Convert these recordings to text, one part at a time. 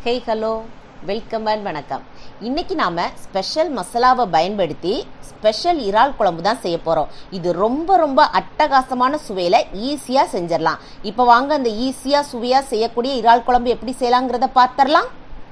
hey hello welcome and வணக்கம் இன்னைக்கு நாம ஸ்பெஷல் மசாலாவை பயன்படுத்தி ஸ்பெஷல் இறால் குழம்பு தான் செய்ய போறோம் இது ரொம்ப ரொம்ப அட்டகாசமான சுவையில ஈஸியா செஞ்சிடலாம் இப்போ வாங்க அந்த ஈஸியா சுவையா செய்யக்கூடிய இறால் குழம்பு எப்படி செய்யலாங்கிறத பார்த்தரலாம்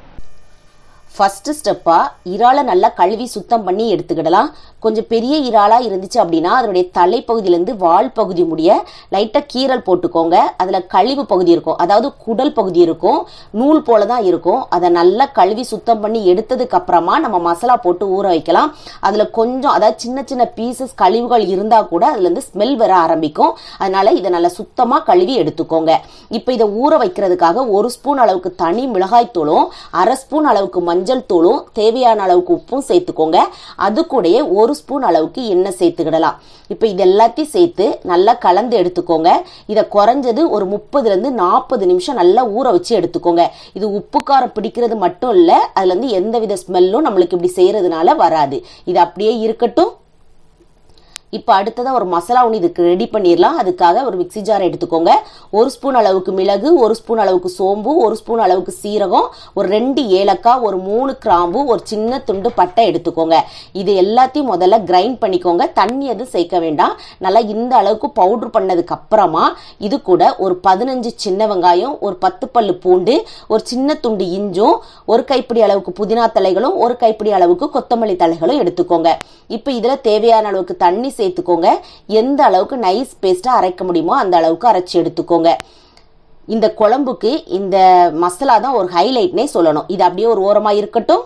ஃபஸ்ட்டு ஸ்டெப்பாக இறாலை நல்லா கழுவி சுத்தம் பண்ணி எடுத்துக்கிடலாம் கொஞ்சம் பெரிய இறாலாக இருந்துச்சு அப்படின்னா அதனுடைய தலைப்பகுதியிலேருந்து வால் பகுதி முடிய லைட்டாக கீரல் போட்டுக்கோங்க அதில் கழிவு பகுதி இருக்கும் அதாவது குடல் பகுதி இருக்கும் நூல் போல தான் இருக்கும் அதை நல்லா கழுவி சுத்தம் பண்ணி எடுத்ததுக்கு அப்புறமா நம்ம மசாலா போட்டு ஊற வைக்கலாம் அதில் கொஞ்சம் அதாவது சின்ன சின்ன பீசஸ் கழிவுகள் இருந்தால் கூட அதுலேருந்து ஸ்மெல் வர ஆரம்பிக்கும் அதனால இதை நல்லா சுத்தமாக கழுவி எடுத்துக்கோங்க இப்போ இதை ஊற வைக்கிறதுக்காக ஒரு ஸ்பூன் அளவுக்கு தனி மிளகாய் தூளும் அரை ஸ்பூன் அளவுக்கு மஞ்சள் தூளும் தேவையான அளவுக்கு உப்பும் சேர்த்துக்கோங்க அது கூடயே ஒரு ஸ்பூன் அளவுக்கு எண்ணெய் சேர்த்துக்கிடலாம் இப்போ இது எல்லாத்தையும் சேர்த்து நல்லா கலந்து எடுத்துக்கோங்க இதை குறைஞ்சது ஒரு முப்பதுலேருந்து நாற்பது நிமிஷம் நல்லா ஊற வச்சு எடுத்துக்கோங்க இது உப்பு காரம் பிடிக்கிறது மட்டும் இல்லை அதுலேருந்து எந்தவித ஸ்மெல்லும் நம்மளுக்கு இப்படி செய்கிறதுனால வராது இது அப்படியே இருக்கட்டும் இப்போ அடுத்ததாக ஒரு மசாலா ஒன்று இதுக்கு ரெடி பண்ணிடலாம் அதுக்காக ஒரு மிக்சி ஜார் எடுத்துக்கோங்க ஒரு ஸ்பூன் அளவுக்கு மிளகு ஒரு ஸ்பூன் அளவுக்கு சோம்பு ஒரு ஸ்பூன் அளவுக்கு சீரகம் ஒரு ரெண்டு ஏலக்காய் ஒரு மூணு கிராம்பு ஒரு சின்ன துண்டு பட்டை எடுத்துக்கோங்க இது எல்லாத்தையும் முதல்ல கிரைண்ட் பண்ணிக்கோங்க தண்ணி எதுவும் சேர்க்க வேண்டாம் நல்லா இந்த அளவுக்கு பவுட்ரு பண்ணதுக்கு அப்புறமா இது கூட ஒரு பதினஞ்சு சின்ன வெங்காயம் ஒரு பத்து பல்லு பூண்டு ஒரு சின்ன துண்டு இஞ்சும் ஒரு கைப்பிடி அளவுக்கு புதினா தலைகளும் ஒரு கைப்பிடி அளவுக்கு கொத்தமல்லி தலைகளும் எடுத்துக்கோங்க இப்போ இதில் தேவையான அளவுக்கு தண்ணி சேர்த்துக்கோங்க எந்த அளவுக்கு நைஸ் பேஸ்ட்டாக அரைக்க முடியுமோ அந்த அளவுக்கு அரைச்சி எடுத்துக்கோங்க இந்த குழம்புக்கு இந்த மசாலா தான் ஒரு ஹைலைட்னே சொல்லணும் இது அப்படியே ஒரு ஓரமாக இருக்கட்டும்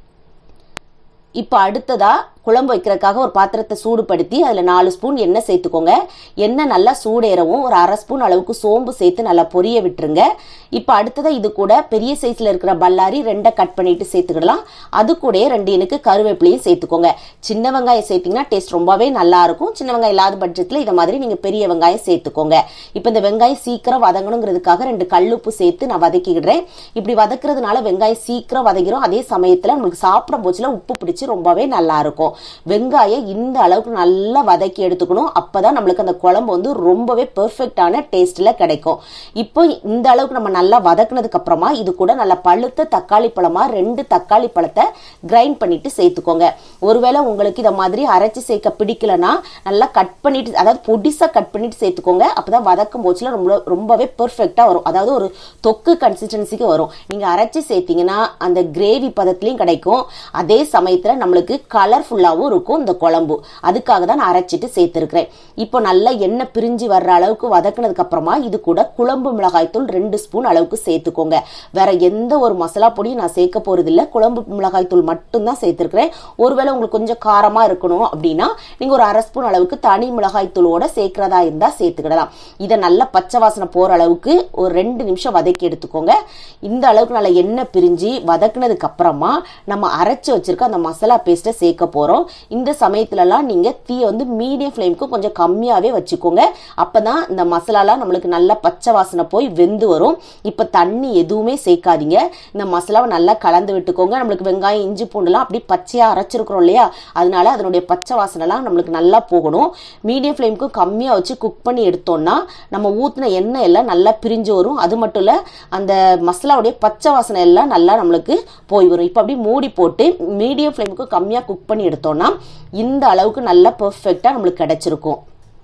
இப்போ அடுத்ததா குழம்பு வைக்கிறதுக்காக ஒரு பாத்திரத்தை சூடுபடுத்தி அதில் நாலு ஸ்பூன் எண்ணெய் சேர்த்துக்கோங்க எண்ணெய் நல்லா சூடேறவும் ஒரு அரை ஸ்பூன் அளவுக்கு சோம்பு சேர்த்து நல்லா பொரிய விட்டுருங்க இப்போ அடுத்ததாக இது கூட பெரிய சைஸில் இருக்கிற பல்லாரி ரெண்டை கட் பண்ணிட்டு சேர்த்துக்கிடலாம் அது கூட ரெண்டு எனக்கு கருவேப்பிலையும் சேர்த்துக்கோங்க சின்ன வெங்காயம் சேர்த்திங்கன்னா டேஸ்ட் ரொம்பவே நல்லா இருக்கும் சின்ன வெங்காயம் இல்லாத பட்சத்தில் இதை மாதிரி நீங்கள் பெரிய வெங்காயம் சேர்த்துக்கோங்க இப்போ இந்த வெங்காயம் சீக்கிரம் வதங்கணுங்கிறதுக்காக ரெண்டு கல்லுப்பு சேர்த்து நான் வதக்கிக்கிடுறேன் இப்படி வதக்குறதுனால வெங்காயம் சீக்கிரம் வதங்கிடும் அதே சமயத்தில் நம்மளுக்கு சாப்பிடும் போச்சுல உப்பு பிடிச்சி ரொம்பவே நல்லா இருக்கும் வெங்காயம் இந்த அளவுக்கு நல்லா வதக்கி எடுத்துக்கணும் அப்பதான் நம்மளுக்கு அந்த குழம்பு வந்து ரொம்பவே பெர்ஃபெக்டான டேஸ்ட்ல கிடைக்கும் இப்போ இந்த அளவுக்கு நம்ம நல்லா வதக்குனதுக்கு அப்புறமா இது கூட நல்லா பழுத்த தக்காளி பழமா ரெண்டு தக்காளி பழத்தை கிரைண்ட் பண்ணிட்டு சேர்த்துக்கோங்க ஒருவேளை உங்களுக்கு இதை மாதிரி அரைச்சி சேர்க்க பிடிக்கலனா நல்லா கட் பண்ணிட்டு அதாவது பொடிசா கட் பண்ணிட்டு சேர்த்துக்கோங்க அப்பதான் வதக்கும் போச்சுல ரொம்ப ரொம்பவே பெர்ஃபெக்டா வரும் அதாவது ஒரு தொக்கு கன்சிஸ்டன்சிக்கு வரும் நீங்க அரைச்சி சேர்த்தீங்கன்னா அந்த கிரேவி பதத்துலயும் கிடைக்கும் அதே சமயத்துல நம்மளுக்கு கலர்ஃபுல்லாகவும் இருக்கும் இந்த குழம்பு அதுக்காக தான் நான் அரைச்சிட்டு சேர்த்துருக்கிறேன் இப்போ நல்லா எண்ணெய் பிரிஞ்சு வர்ற அளவுக்கு வதக்குனதுக்கு அப்புறமா இது கூட குழம்பு மிளகாய்த்தூள் ரெண்டு ஸ்பூன் அளவுக்கு சேர்த்துக்கோங்க வேற எந்த ஒரு மசாலா பொடியும் நான் சேர்க்க போறது இல்லை குழம்பு மிளகாய்த்தூள் மட்டும்தான் சேர்த்துருக்கிறேன் ஒருவேளை உங்களுக்கு கொஞ்சம் காரமா இருக்கணும் அப்படின்னா நீங்க ஒரு அரை ஸ்பூன் அளவுக்கு தனி மிளகாய்த்தூளோட சேர்க்கிறதா இருந்தா சேர்த்துக்கிடலாம் இதை நல்லா பச்சை வாசனை போற அளவுக்கு ஒரு ரெண்டு நிமிஷம் வதக்கி எடுத்துக்கோங்க இந்த அளவுக்கு நல்லா எண்ணெய் பிரிஞ்சு வதக்குனதுக்கு அப்புறமா நம்ம அரைச்சு வச்சிருக்க அந்த மசாலா பேஸ்ட்டை சேர்க்க போறோம் இந்த சமயத்துலலாம் நீங்க தீயை வந்து மீடியம் ஃப்ளேமுக்கு கொஞ்சம் கம்மியாவே வச்சுக்கோங்க அப்பதான் இந்த மசாலாலாம் நம்மளுக்கு நல்லா பச்சை வாசனை போய் வெந்து வரும் இப்ப தண்ணி எதுவுமே சேர்க்காதீங்க இந்த மசாலாவை நல்லா கலந்து விட்டுக்கோங்க நம்மளுக்கு வெங்காயம் இஞ்சி பூண்டுலாம் அப்படி பச்சையா அரைச்சிருக்கிறோம் இல்லையா அதனால அதனுடைய பச்சை வாசனைலாம் நம்மளுக்கு நல்லா போகணும் மீடியம் ஃப்ளேமுக்கு கம்மியா வச்சு குக் பண்ணி எடுத்தோம்னா நம்ம ஊத்தின எண்ணெய் எல்லாம் நல்லா பிரிஞ்சு வரும் அது மட்டும் இல்ல அந்த மசாலாவுடைய பச்சை வாசனை எல்லாம் நல்லா நம்மளுக்கு போய் வரும் இப்போ அப்படி மூடி போட்டு மீடியம் ஃப்ளேமுக்கு கம்மியா குக் பண்ணி எடுத்தோம்னா இந்த அளவுக்கு நல்லா பெர்ஃபெக்டா நம்மளுக்கு கிடைச்சிருக்கும்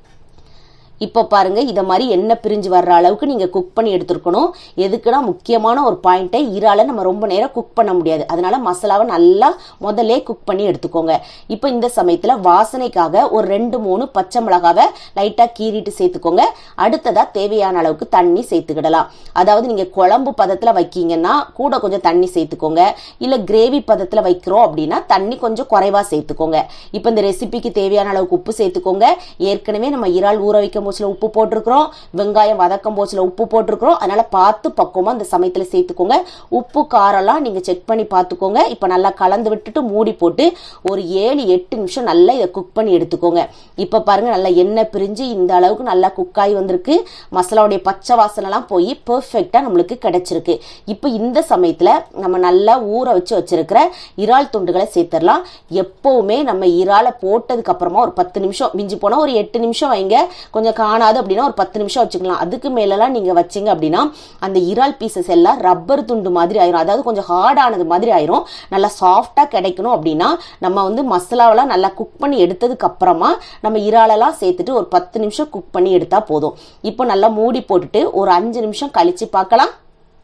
இப்போ பாருங்க இதை மாதிரி எண்ணெய் பிரிஞ்சு வர்ற அளவுக்கு நீங்க குக் பண்ணி எடுத்துருக்கணும் எதுக்குன்னா முக்கியமான ஒரு பாயிண்ட்டை இறால நம்ம ரொம்ப நேரம் குக் பண்ண முடியாது அதனால மசாலாவை நல்லா முதல்ல குக் பண்ணி எடுத்துக்கோங்க இப்போ இந்த சமயத்துல வாசனைக்காக ஒரு ரெண்டு மூணு பச்சை மிளகாவை லைட்டா கீறிட்டு சேர்த்துக்கோங்க அடுத்ததா தேவையான அளவுக்கு தண்ணி சேர்த்துக்கிடலாம் அதாவது நீங்க குழம்பு பதத்துல வைக்கீங்கன்னா கூட கொஞ்சம் தண்ணி சேர்த்துக்கோங்க இல்ல கிரேவி பதத்துல வைக்கிறோம் அப்படின்னா தண்ணி கொஞ்சம் குறைவா சேர்த்துக்கோங்க இப்போ இந்த ரெசிபிக்கு தேவையான அளவுக்கு உப்பு சேர்த்துக்கோங்க ஏற்கனவே நம்ம இறால் ஊற வைக்கும் போச்சுல உப்பு போட்டிருக்கிறோம் வெங்காயம் வதக்கும் போச்சுல உப்பு போட்டிருக்கிறோம் அதனால பார்த்து பக்குவமா அந்த சமயத்துல சேர்த்துக்கோங்க உப்பு காரெல்லாம் நீங்க செக் பண்ணி பார்த்துக்கோங்க இப்போ நல்லா கலந்து விட்டுட்டு மூடி போட்டு ஒரு ஏழு எட்டு நிமிஷம் நல்லா இதை குக் பண்ணி எடுத்துக்கோங்க இப்போ பாருங்க நல்லா எண்ணெய் பிரிஞ்சு இந்த அளவுக்கு நல்லா குக் ஆகி வந்திருக்கு மசாலாவுடைய பச்சை வாசனைலாம் போய் பெர்ஃபெக்டா நம்மளுக்கு கிடைச்சிருக்கு இப்போ இந்த சமயத்துல நம்ம நல்லா ஊற வச்சு வச்சிருக்கிற இறால் துண்டுகளை சேர்த்துடலாம் எப்பவுமே நம்ம இறாலை போட்டதுக்கு அப்புறமா ஒரு பத்து நிமிஷம் மிஞ்சி போனா ஒரு எட்டு நிமிஷம் வைங்க கொஞ்சம் கொஞ்சம் காணாது அப்படின்னா ஒரு பத்து நிமிஷம் வச்சுக்கலாம் அதுக்கு மேலலாம் நீங்கள் வச்சிங்க அப்படின்னா அந்த இறால் பீசஸ் எல்லாம் ரப்பர் துண்டு மாதிரி ஆயிரும் அதாவது கொஞ்சம் ஹார்டானது மாதிரி ஆயிரும் நல்லா சாஃப்டாக கிடைக்கணும் அப்படின்னா நம்ம வந்து மசாலாவெல்லாம் நல்லா குக் பண்ணி எடுத்ததுக்கு அப்புறமா நம்ம இறாலெல்லாம் சேர்த்துட்டு ஒரு பத்து நிமிஷம் குக் பண்ணி எடுத்தா போதும் இப்போ நல்லா மூடி போட்டுட்டு ஒரு அஞ்சு நிமிஷம் கழிச்சு பார்க்கலாம்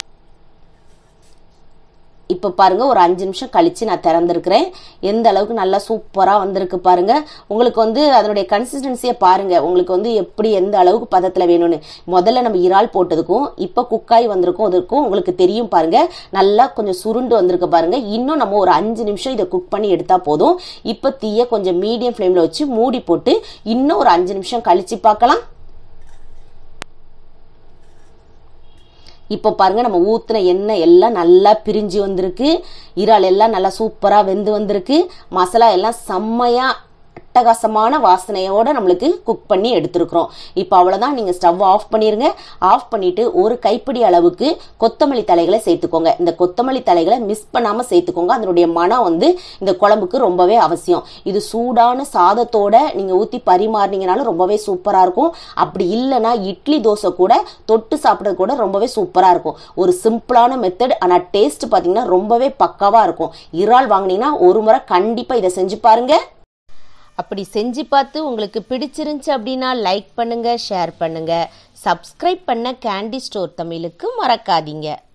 இப்போ பாருங்க ஒரு அஞ்சு நிமிஷம் கழிச்சு நான் திறந்திருக்கிறேன் எந்த அளவுக்கு நல்லா சூப்பராக வந்திருக்கு பாருங்க உங்களுக்கு வந்து அதனுடைய கன்சிஸ்டன்சியை பாருங்க உங்களுக்கு வந்து எப்படி எந்த அளவுக்கு பதத்தில் வேணும்னு முதல்ல நம்ம இறால் போட்டதுக்கும் இப்போ குக்காய் வந்திருக்கும் அதற்கும் உங்களுக்கு தெரியும் பாருங்க நல்லா கொஞ்சம் சுருண்டு வந்திருக்கு பாருங்க இன்னும் நம்ம ஒரு அஞ்சு நிமிஷம் இதை குக் பண்ணி எடுத்தா போதும் இப்போ தீய கொஞ்சம் மீடியம் ஃப்ளேமில் வச்சு மூடி போட்டு இன்னும் ஒரு அஞ்சு நிமிஷம் கழிச்சு பார்க்கலாம் இப்போ பாருங்க நம்ம ஊற்றின எண்ணெய் எல்லாம் நல்லா பிரிஞ்சு வந்திருக்கு இறால் எல்லாம் நல்லா சூப்பராக வெந்து வந்திருக்கு மசாலா எல்லாம் செம்மையாக அட்டகாசமான வாசனையோட நம்மளுக்கு குக் பண்ணி எடுத்துருக்குறோம் இப்போ அவ்வளோதான் நீங்கள் ஸ்டவ் ஆஃப் பண்ணிடுங்க ஆஃப் பண்ணிட்டு ஒரு கைப்பிடி அளவுக்கு கொத்தமல்லி தலைகளை சேர்த்துக்கோங்க இந்த கொத்தமல்லி தலைகளை மிஸ் பண்ணாமல் சேர்த்துக்கோங்க அதனுடைய மனம் வந்து இந்த குழம்புக்கு ரொம்பவே அவசியம் இது சூடான சாதத்தோட நீங்கள் ஊற்றி பரிமாறினீங்கனாலும் ரொம்பவே சூப்பராக இருக்கும் அப்படி இல்லைன்னா இட்லி தோசை கூட தொட்டு சாப்பிட்றது கூட ரொம்பவே சூப்பராக இருக்கும் ஒரு சிம்பிளான மெத்தட் ஆனால் டேஸ்ட் பார்த்தீங்கன்னா ரொம்பவே பக்காவாக இருக்கும் இறால் வாங்கினீங்கன்னா ஒரு முறை கண்டிப்பாக இதை செஞ்சு பாருங்க அப்படி செஞ்சு பார்த்து உங்களுக்கு பிடிச்சிருந்துச்சு அப்படின்னா லைக் பண்ணுங்க ஷேர் பண்ணுங்க சப்ஸ்கிரைப் பண்ண கேண்டி ஸ்டோர் தமிழுக்கு மறக்காதீங்க